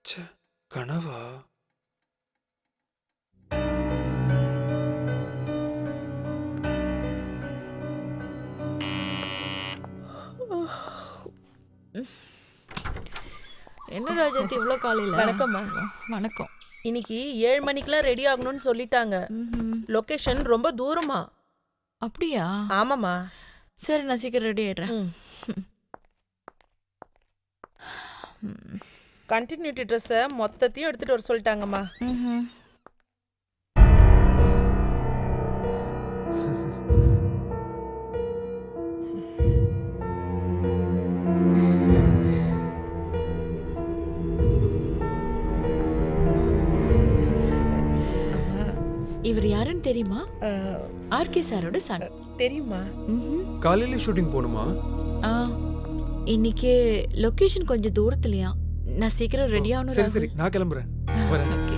ச்சே கனவா என்ன ராஜாத்தி இவ்வளோ காலையில் வணக்கம்மா. வணக்கம் இன்னைக்கு ஏழு மணிக்கெல்லாம் ரெடி ஆகணும்னு சொல்லிட்டாங்க லொகேஷன் ரொம்ப தூரமா அப்படியா ஆமாம்மா சரி நான் சீக்கிரம் ரெடி ஆயிடுறேன் ம். கண்டினியூட்டி ட்ரெஸ்ஸை மொத்தத்தையும் எடுத்துட்டு வர சொல்லிட்டாங்கம்மா ம்ஹும். இவர் யாருன்னு தெரியுமா அஹ், ஆர்கே சாரோட சன் தெரியுமா காலையில ஷூட்டிங் போகணுமா ஆ இன்னைக்கு லொகேஷன் கொஞ்சம் தூரத்துலயா நான் சீக்கிரம் ரெடி ஆகணும் சரி ராகுல். சரி நான் கிளம்புறேன் வரேன் ஓகே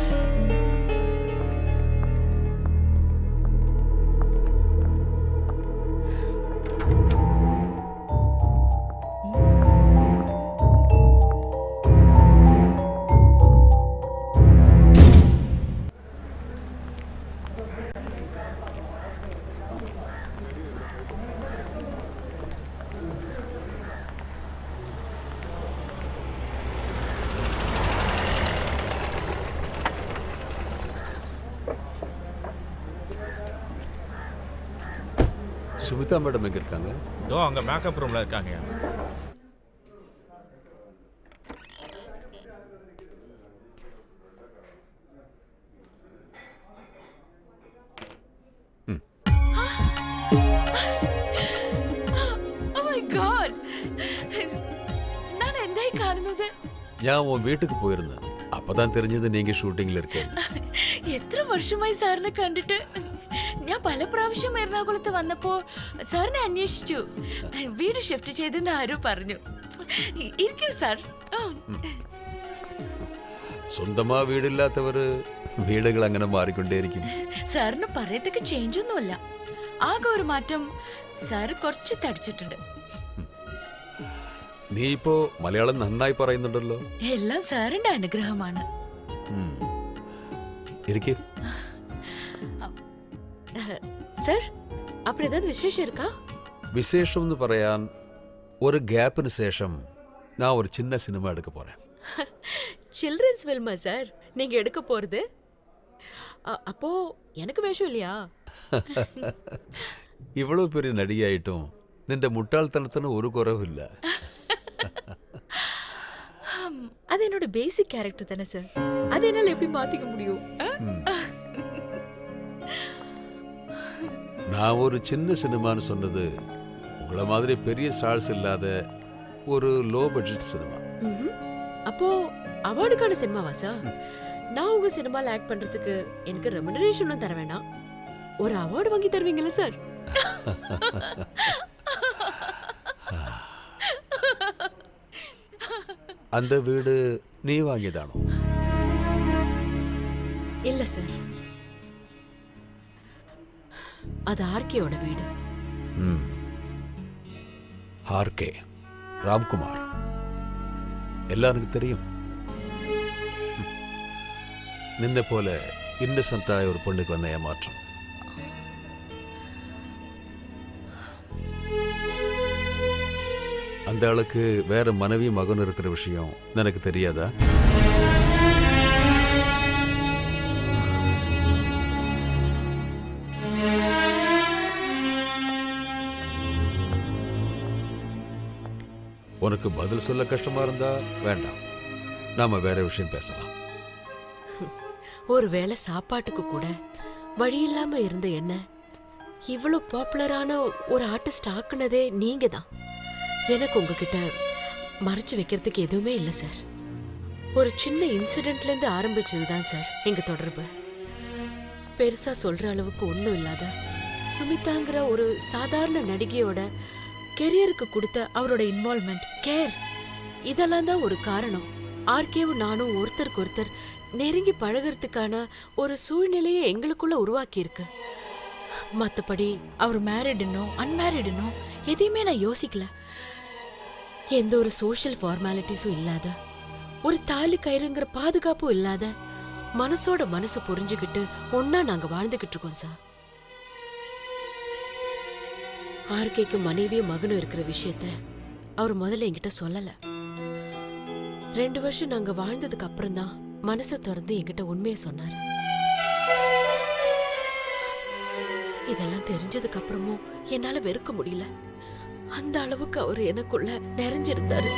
சுமிதா மேடம் எங்க இருக்காங்க இதோ அங்க மேக்கப் ரூம்ல இருக்காங்க Oh my god. நான் എന്തായി കാണുന്നത് ഞാൻ ഉൻ വീട്ടിക്ക് പോയിരുന്നു അപ്പതാൻ தெரிஞ்சது நீங்க ഷൂട്ടിംഗിൽ இருக்கேன் എത്ര വർഷമായി സാറിനെ കണ്ടിട്ട് ഞാൻ പല പ്രാവശ്യം എറണാകുളത്ത് വന്നപ്പോ സാറിനെ അന്വേഷിച്ചു വീട് ഷിഫ്റ്റ് ചെയ്തെന്ന് ആരോ പറഞ്ഞു ഇ- ഇരിക്കൂ സാർ ആ. സ്വന്തമാ വീടില്ലാത്തവര് വീടുകൾ അങ്ങനെ മാറിക്കൊണ്ടേയിരിക്കും സാറിന് പറയത്തൊക്കെ ചേഞ്ച് ഒന്നുമല്ല ആകെ ഒരു മാറ്റം സാറ് കുറച്ച് തടിച്ചിട്ടുണ്ട് നീ ഇപ്പോ മലയാളം നന്നായി പറയുന്നുണ്ടല്ലോ എല്ലാം സാറിന്റെ അനുഗ്രഹമാണ് ഉം. ഇരിക്ക് സാർ അപ്പുறம் ஏதாவது விசேஷம் இருக்கா വിശേഷം എന്ന് പറയാൻ ഒരു ഗ്യാപ്പിന് ശേഷം ഞാൻ ഒരു ചിന്ന സിനിമ എടുക്ക പോறேன் சில்ட்ரன்ஸ் ஃபில்மா சார் நீங்க எடுக்க போறது அ- அப்போ எனக்கு வேஷம் இல்லையா ഇവളോ പെரிய നടിയായിട്ടും നിന്റെ മുട്ടാൾത്തനത്തിന് ഒരു കുറവില്ല அது என்னோட பேசிக் கேரக்டர் தானே சார் அது என்னால எப்படி மாத்திக்க முடியும் ஆ? நான் ஒரு சின்ன சினிமான்னு சொன்னது உங்களை மாதிரி பெரிய ஸ்டார்ஸ் இல்லாத ஒரு லோ பட்ஜெட் சினிமா ம்ஹும். அப்போ அவார்டுக்கான சினிமாவா சார் நான் உங்க சினிமால ஆக்ட் பண்றதுக்கு எனக்கு ரெமுனரேஷனும் தர வேணாம் ஒரு அவார்டு வாங்கி தருவீங்கல்ல சார் அந்த வீடு நீ வாங்கியதானோ இல்ல சார் அது ஆர்கேயோட வீடு ம் ஆர்கே ராம்குமார் எல்லாருக்கும் தெரியும் ம். നിന്നെ പോലെ ഇന്നസെന്റായ ഒരു പെണ്ണുക്ക് വന്ന ഏമാറ്റം அந்த ஆளுக்கு வேற மனைவி மகன் இருக்கிற விஷயம் எனக்கு தெரியாதா உனக்கு பதில் சொல்ல கஷ்டமா இருந்தா வேண்டாம் நாம வேற விஷயம் பேசலாம் ஒருவேளை சாப்பாட்டுக்கு கூட வழி இல்லாம இருந்த என்ன இவ்வளவு பாப்புலரான ஒரு ஆர்டிஸ்ட் ஆக்குனதே நீங்க தான் எனக்கு உங்ககிட்ட மறைச்சு வைக்கிறதுக்கு எதுவுமே இல்லை சார் ஒரு சின்ன இன்சிடென்ட்ல இருந்து ஆரம்பிச்சது தான் சார் எங்க தொடர்பு பெருசா சொல்ற அளவுக்கு ஒன்றும் இல்லாத சுமிதாங்கிற ஒரு சாதாரண நடிகையோட கெரியருக்கு கொடுத்த அவரோட இன்வால்மெண்ட் கேர் இதெல்லாம் தான் ஒரு காரணம் ஆர்கேவும் நானும் ஒருத்தருக்கு ஒருத்தர் நெருங்கி பழகிறதுக்கான ஒரு சூழ்நிலையை எங்களுக்குள்ள உருவாக்கி இருக்கு மத்தபடி அவர் மேரிடுனோ அன்மேரிடுனோ எதையுமே நான் யோசிக்கல எந்த ஒரு சோஷியல் ஃபார்மாலிட்டிஸும் இல்லாத ஒரு தாலி கயிறுங்கிற பாதுகாப்பும் இல்லாத மனசோட மனசு புரிஞ்சுகிட்டு ஒன்னா நாங்க வாழ்ந்துகிட்டு இருக்கோம் சார் ஆர்கேக்கு மனைவியும் மகனும் இருக்கிற விஷயத்த அவர் முதல்ல என்கிட்ட சொல்லல ரெண்டு வருஷம் நாங்க வாழ்ந்ததுக்கு அப்புறம் தான் மனசை திறந்து என்கிட்ட உண்மையை சொன்னாரு இதெல்லாம் தெரிஞ்சதுக்கு அப்புறமும் என்னால வெறுக்க முடியல அந்த அளவுக்கு அவர் எனக்குள்ள நிறைஞ்சிருந்தாரு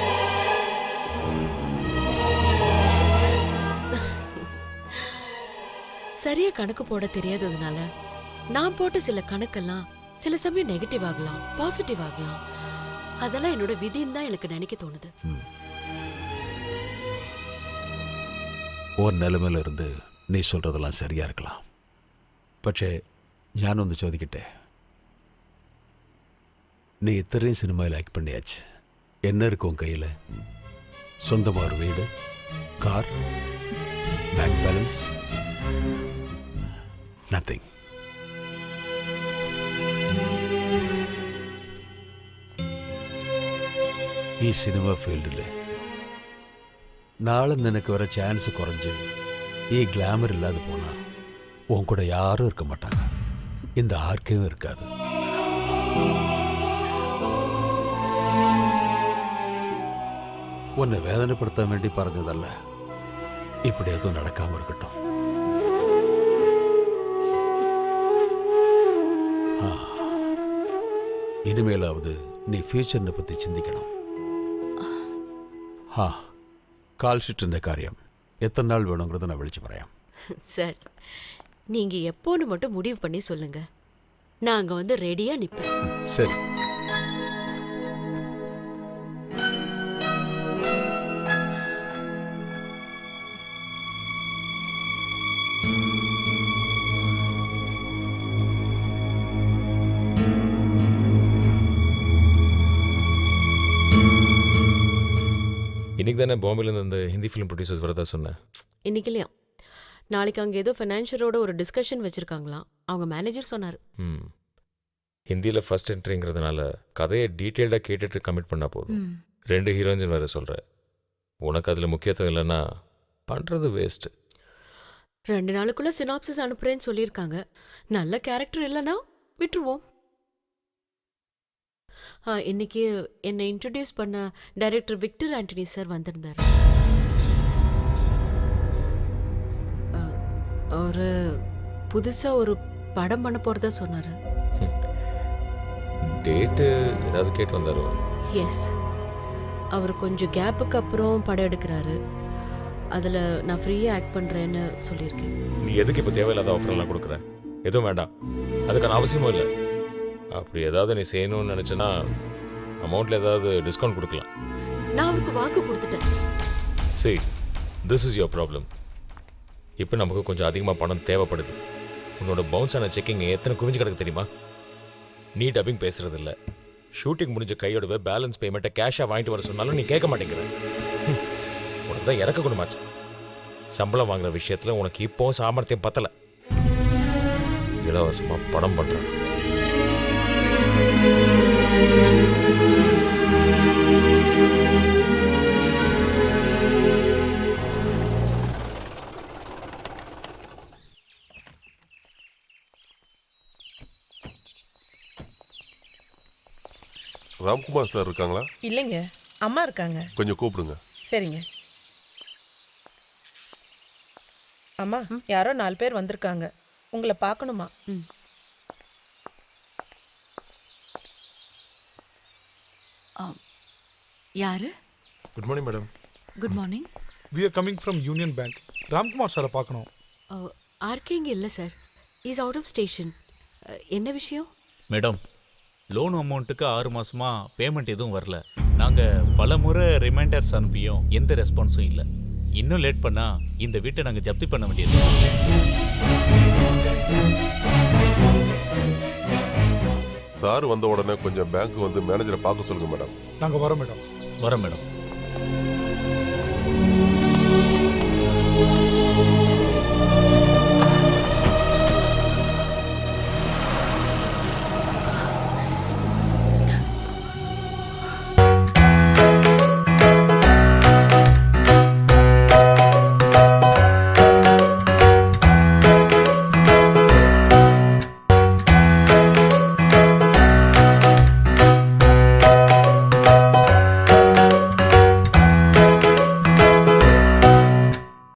சரியா கணக்கு போட தெரியாததுனால நான் போட்ட சில கணக்கெல்லாம் சில சமயம் நெகட்டிவ் ஆகலாம் பாசிட்டிவ் ஆகலாம் அதெல்லாம் என்னோட விதின்னு தான் எனக்கு நினைக்க தோணுது ഓൻ നിലമേലിരുന്ന് നീ சொல்றதெல்லாம் சரியா இருக்கலாம் പക്ഷേ ഞാനൊന്ന് ചോദിക്കട്ടെ நீ இத்தனையும் சினிமாவில் ஆக்ட் பண்ணியாச்சு என்ன இருக்கும் உன் கையில் சொந்தமாக ஒரு வீடு கார் பேங்க் பேலன்ஸ் நத்திங் ഈ സിനിമ ഫീൽഡിൽ നാളെ നിനക്ക് വരെ ചാൻസ് കുറഞ്ഞ് ഈ ഗ്ലാമർ இல்லாத போனா உன் கூட யாரும் இருக்க மாட்டாங்க இந்த ஆர்க்கையும் இருக்காது உன்னை வேதனைப்படுத்த வேண்டி പറഞ്ഞതല്ല இப்படி எதுவும் நடக்காம இருக்கட்டும் ஆ. இனிமேலாவது நீ ഫ്യൂച്ചറിനെ പറ്റി ചിന്തിക്കണം ആ കാൽ ഷീറ്റിൻ്റെ കാര്യം എത്ര നാൾ വേണമെങ്കിൽ ഞാൻ വിളിച്ചു പറയാം சார் நீங்க எப்போன்னு மட்டும் முடிவு பண்ணி சொல்லுங்க நான் அங்க வந்து ரெடியா நிப்பேன் சரி இன்னைக்கு தானே பாம்பேலேருந்து அந்த ஹிந்தி ஃபிலிம் ப்ரொடியூசர்ஸ் வரதா சொன்னேன் இன்னைக்கு இல்லையா நாளைக்கு அங்க ஏதோ ஃபைனான்ஷியரோட ஒரு டிஸ்கஷன் வச்சிருக்காங்களாம் அவங்க மேனேஜர் சொன்னாரு ம் ஹிந்தியில் ஃபர்ஸ்ட் என்ட்ரிங்கிறதுனால கதையை டீட்டெயில்டாக கேட்டுட்டு கமிட் பண்ணால் போதும் ரெண்டு ஹீரோயின்ஸ் வேறு சொல்கிறேன் உனக்கு அதில் முக்கியத்துவம் இல்லைன்னா பண்ணுறது வேஸ்ட்டு ரெண்டு நாளுக்குள்ள சினாப்சிஸ் அனுப்புறேன்னு சொல்லியிருக்காங்க நல்ல கேரக்டர் இல்லைன்னா விட்டுருவோம் ஆ, இன்னைக்கு என்னை இன்ட்ரடியூஸ் பண்ண டைரக்டர் விக்டர் ஆண்டனி சார் வந்திருந்தாரு ஆ, அவரு புதுசா ஒரு படம் பண்ண போறதா சொன்னாரு டேட்டு ஏதாவது கேட்டு வந்தாரோ எஸ் அவர் கொஞ்சம் கேப்புக்கு அப்புறம் படம் எடுக்கிறாரு அதில் நான் ஃப்ரீயாக ஆக்ட் பண்ணுறேன்னு சொல்லியிருக்கேன் நீ எதுக்கு இப்போ தேவையில்லாத ஆஃபர்லாம் கொடுக்குற எதுவும் வேண்டாம் அதுக்கான அவசியமும் இல்லை அப்படி ஏதாவது நீ செய்யணும்னு நினச்சேன்னா அமௌண்ட்டில் ஏதாவது டிஸ்கவுண்ட் கொடுக்கலாம் நான் அவருக்கு வாக்கு கொடுத்துட்டேன் சரி திஸ் இஸ் யுவர் ப்ராப்ளம் இப்போ நமக்கு கொஞ்சம் அதிகமாக பணம் தேவைப்படுது உன்னோட பவுன்ஸ் ஆன செக்கிங் எத்தனை குவிஞ்சு கிடக்கு தெரியுமா நீ டப்பிங் பேசுறது இல்ல ஷூட்டிங் முடிஞ்ச கையோடவே பேலன்ஸ் பேமெண்ட்டை கேஷாக வாங்கிட்டு வர சொன்னாலும் நீ கேட்க மாட்டேங்கிற ஹம். உனக்கு தான் இறக்க குணமாச்சு சம்பளம் வாங்குற விஷயத்துல உனக்கு இப்போ சாமர்த்தியம் பத்தல இலவசமா படம் பண்றேன் ராம்குமார் சார் இருக்காங்களா இல்லைங்க அம்மா இருக்காங்க கொஞ்சம் கூப்பிடுங்க சரிங்க அம்மா யாரோ நாலு பேர் வந்திருக்காங்க உங்களை பார்க்கணுமா யாரு good morning madam good morning we are coming from Union Bank Ramkumar சாரை பார்க்கணும் ஆர்கே இங்கே இல்லை sir is out of station என்ன விஷயம் மேடம் லோன் அமௌண்ட்டுக்கு ஆறு மாசமா பேமெண்ட் எதுவும் வரல நாங்க பல முறை ரிமைண்டர்ஸ் அனுப்பியும் எந்த ரெஸ்பான்ஸும் இல்லை இன்னும் லேட் பண்ணா இந்த வீட்டை நாங்க ஜப்தி பண்ண வேண்டியது சார் வந்த உடனே கொஞ்சம் பேங்க் வந்து மேனேஜரை பார்க்க சொல்லுங்க மேடம் நாங்கள் வரோம் மேடம் வரேன் மேடம்